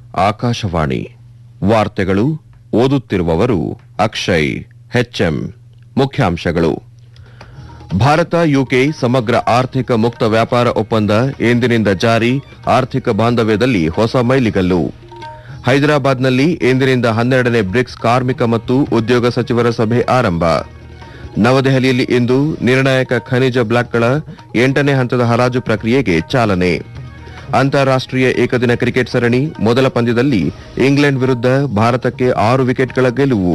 ಆಕಾಶವಾಣಿ ವಾರ್ತೆಗಳು ಓದುತ್ತಿರುವವರು ಅಕ್ಷಯ್ ಹೆಚ್ಎಂ ಮುಖ್ಯಾಂಶಗಳು ಭಾರತ ಯುಕೆ ಸಮಗ್ರ ಆರ್ಥಿಕ ಮುಕ್ತ ವ್ಯಾಪಾರ ಒಪ್ಪಂದ ಎಂದಿನಿಂದ ಜಾರಿ ಆರ್ಥಿಕ ಬಾಂಧವ್ಯದಲ್ಲಿ ಹೊಸ ಮೈಲಿಗಲ್ಲು ಹೈದರಾಬಾದ್ನಲ್ಲಿ ಇಂದಿನಿಂದ ಹನ್ನೆರಡನೇ ಬ್ರಿಕ್ಸ್ ಕಾರ್ಮಿಕ ಮತ್ತು ಉದ್ಯೋಗ ಸಚಿವರ ಸಭೆ ಆರಂಭ ನವದೆಹಲಿಯಲ್ಲಿ ಇಂದು ನಿರ್ಣಾಯಕ ಖನಿಜ ಬ್ಲಾಕ್ಗಳ ಎಂಟನೇ ಹಂತದ ಹರಾಜು ಪ್ರಕ್ರಿಯೆಗೆ ಚಾಲನೆ ಅಂತಾರಾಷ್ಟೀಯ ಏಕದಿನ ಕ್ರಿಕೆಟ್ ಸರಣಿ ಮೊದಲ ಪಂದ್ಯದಲ್ಲಿ ಇಂಗ್ಲೆಂಡ್ ವಿರುದ್ಧ ಭಾರತಕ್ಕೆ ಆರು ವಿಕೆಟ್ಗಳ ಗೆಲುವು